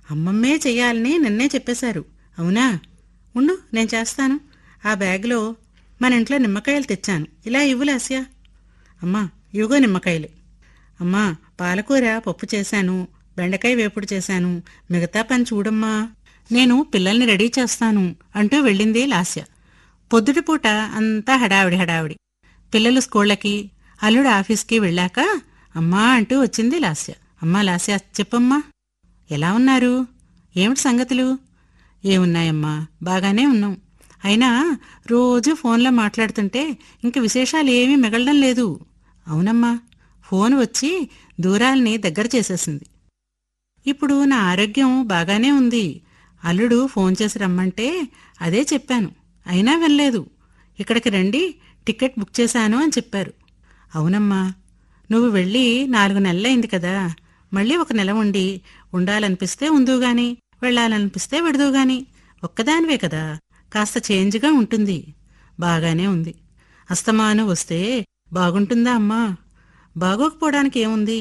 అమ్మమ్మే చెయ్యాలని నిన్నే చెప్పేశారు అవునా ఉండు నేను చేస్తాను ఆ బ్యాగ్లో మన ఇంట్లో నిమ్మకాయలు తెచ్చాను ఇలా ఇవ్వు లాస్యా అమ్మా ఇవిగో నిమ్మకాయలు అమ్మా పాలకూర పప్పు చేశాను బెండకాయ వేపుడు చేశాను మిగతా పని చూడమ్మా నేను పిల్లల్ని రెడీ చేస్తాను అంటూ వెళ్ళింది లాస్య పొద్దుటిపూట అంతా హడావిడి హడావిడి పిల్లలు స్కూళ్ళకి అల్లుడు ఆఫీస్కి వెళ్ళాక అమ్మా అంటూ వచ్చింది లాస్య అమ్మా లాస్య చెప్పమ్మా ఎలా ఉన్నారు ఏమిటి సంగతులు ఏమున్నాయమ్మా బాగానే ఉన్నాం అయినా రోజు ఫోన్లో మాట్లాడుతుంటే ఇంక విశేషాలు ఏమీ మిగలడం లేదు అవునమ్మా ఫోన్ వచ్చి దూరాల్ని దగ్గర చేసేసింది ఇప్పుడు నా ఆరోగ్యం బాగానే ఉంది అల్లుడు ఫోన్ చేసి రమ్మంటే అదే చెప్పాను అయినా వెళ్ళలేదు ఇక్కడికి రండి టికెట్ బుక్ చేశాను అని చెప్పారు అవునమ్మా నువ్వు వెళ్ళి నాలుగు నెలలైంది కదా మళ్ళీ ఒక నెల ఉండి ఉండాలనిపిస్తే ఉందు గాని వెళ్ళాలనిపిస్తే విడదు గాని ఒక్కదానివే కదా కాస్త చేంజ్గా ఉంటుంది బాగానే ఉంది అస్తమాను వస్తే బాగుంటుందా అమ్మా బాగోకపోవడానికి ఏముంది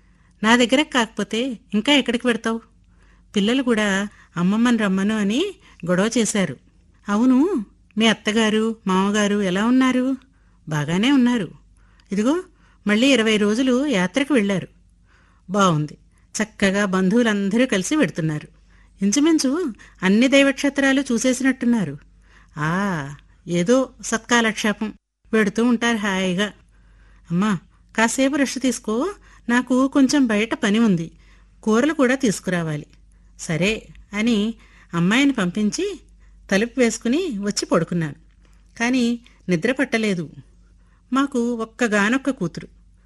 నా దగ్గర కాకపోతే ఇంకా ఎక్కడికి పెడతావు పిల్లలు కూడా అమ్మమ్మని రమ్మను అని గొడవ చేశారు అవును మీ అత్తగారు మామగారు ఎలా ఉన్నారు బాగానే ఉన్నారు ఇదిగో మళ్ళీ ఇరవై రోజులు యాత్రకు వెళ్ళారు బాగుంది చక్కగా బంధువులందరూ కలిసి వెడుతున్నారు ఇంచుమించు అన్ని దైవక్షేత్రాలు చూసేసినట్టున్నారు ఆ ఏదో సత్కాలక్షేపం వెడుతూ ఉంటారు హాయిగా అమ్మా కాసేపు రెస్ట్ తీసుకో నాకు కొంచెం బయట పని ఉంది కూరలు కూడా తీసుకురావాలి సరే అని అమ్మాయిని పంపించి తలుపు వేసుకుని వచ్చి పడుకున్నాను కానీ నిద్ర పట్టలేదు మాకు ఒక్కగానొక్క కూతురు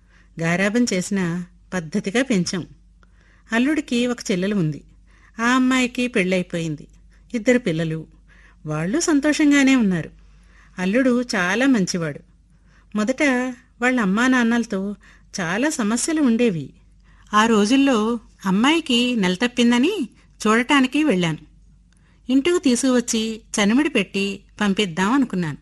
గారాబం చేసిన పద్ధతిగా పెంచాం అల్లుడికి ఒక చెల్లెలు ఉంది ఆ అమ్మాయికి పెళ్ళైపోయింది ఇద్దరు పిల్లలు వాళ్ళు సంతోషంగానే ఉన్నారు అల్లుడు చాలా మంచివాడు మొదట వాళ్ళ అమ్మా నాన్నలతో చాలా సమస్యలు ఉండేవి ఆ రోజుల్లో అమ్మాయికి నెల తప్పిందని చూడటానికి వెళ్ళాను ఇంటికి తీసుకువచ్చి చనిమిడి పెట్టి పంపిద్దాం అనుకున్నాను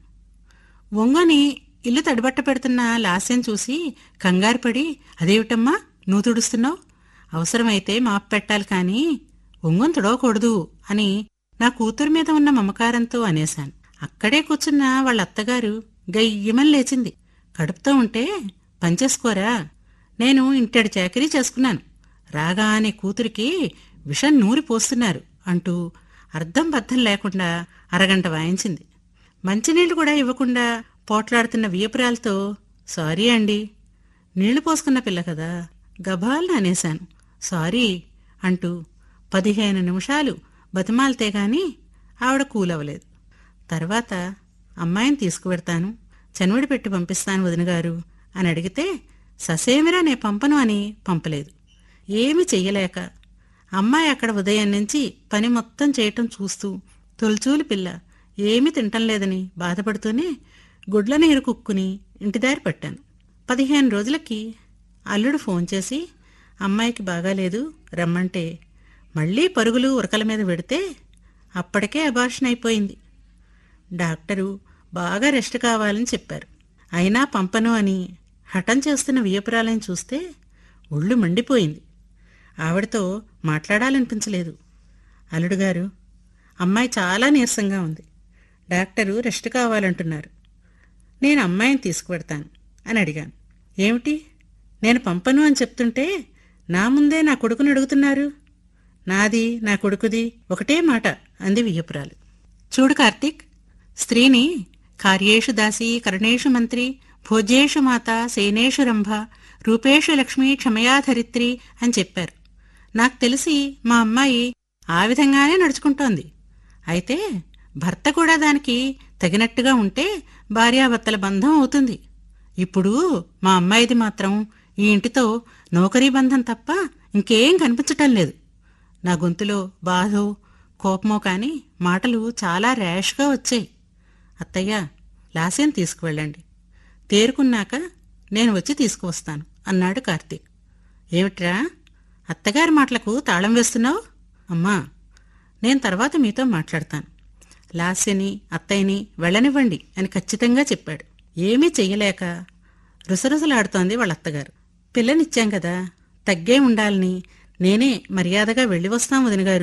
ఒంగని ఇల్లు తడిబట్ట పెడుతున్న లాస్యం చూసి కంగారుపడి అదేమిటమ్మా నువ్వు తుడుస్తున్నావు అవసరమైతే మాపు పెట్టాలి కానీ ఒంగొని తుడవకూడదు అని నా కూతురు మీద ఉన్న మమకారంతో అనేశాను అక్కడే కూర్చున్న వాళ్ళ అత్తగారు గయ్యమని లేచింది కడుపుతో ఉంటే పనిచేసుకోరా నేను ఇంటడి చాకరీ చేసుకున్నాను రాగానే కూతురికి విషం నూరి పోస్తున్నారు అంటూ అర్థం బద్ధం లేకుండా అరగంట వాయించింది మంచినీళ్లు కూడా ఇవ్వకుండా పోట్లాడుతున్న వియపురాలతో సారీ అండి నీళ్లు పోసుకున్న పిల్ల కదా గబాల్ని అనేశాను సారీ అంటూ పదిహేను నిమిషాలు బతిమాలితే గాని ఆవిడ కూలవలేదు తర్వాత అమ్మాయిని తీసుకువెడతాను చనువిడి పెట్టి పంపిస్తాను వదినగారు అని అడిగితే ససేమిరా నే పంపను అని పంపలేదు ఏమీ చెయ్యలేక అమ్మాయి అక్కడ ఉదయం నుంచి పని మొత్తం చేయటం చూస్తూ తొలిచూలి పిల్ల ఏమీ తింటం లేదని బాధపడుతూనే గుడ్ల నీరు కుక్కుని ఇంటిదారి పట్టాను పదిహేను రోజులకి అల్లుడు ఫోన్ చేసి అమ్మాయికి బాగాలేదు రమ్మంటే మళ్ళీ పరుగులు ఉరకల మీద పెడితే అప్పటికే అబార్షన్ అయిపోయింది డాక్టరు బాగా రెస్ట్ కావాలని చెప్పారు అయినా పంపను అని హఠం చేస్తున్న వియపురాలని చూస్తే ఒళ్ళు మండిపోయింది ఆవిడతో మాట్లాడాలనిపించలేదు అల్లుడు గారు అమ్మాయి చాలా నీరసంగా ఉంది డాక్టరు రెస్ట్ కావాలంటున్నారు నేను అమ్మాయిని తీసుకువెడతాను అని అడిగాను ఏమిటి నేను పంపను అని చెప్తుంటే నా ముందే నా కొడుకుని అడుగుతున్నారు నాది నా కొడుకుది ఒకటే మాట అంది వియ్యపురాలు చూడు కార్తీక్ స్త్రీని కార్యేషు దాసి కరణేషు మంత్రి భోజ్యేషు మాత సేనేషు రంభ రూపేషు లక్ష్మి క్షమయాధరిత్రి అని చెప్పారు నాకు తెలిసి మా అమ్మాయి ఆ విధంగానే నడుచుకుంటోంది అయితే భర్త కూడా దానికి తగినట్టుగా ఉంటే భార్యాభర్తల బంధం అవుతుంది ఇప్పుడు మా అమ్మాయిది మాత్రం ఈ ఇంటితో నౌకరీ బంధం తప్ప ఇంకేం కనిపించటం లేదు నా గొంతులో బాధో కోపమో కాని మాటలు చాలా ర్యాష్గా వచ్చాయి అత్తయ్య లాస్యం తీసుకువెళ్ళండి తేరుకున్నాక నేను వచ్చి తీసుకువస్తాను అన్నాడు కార్తీక్ ఏమిట్రా అత్తగారి మాటలకు తాళం వేస్తున్నావు అమ్మా నేను తర్వాత మీతో మాట్లాడతాను లాస్యని అత్తయ్యని వెళ్ళనివ్వండి అని ఖచ్చితంగా చెప్పాడు ఏమీ చెయ్యలేక రుసరుసలాడుతోంది వాళ్ళ అత్తగారు పిల్లనిచ్చాం కదా తగ్గే ఉండాలని నేనే మర్యాదగా వెళ్ళి వస్తాం వదినగారు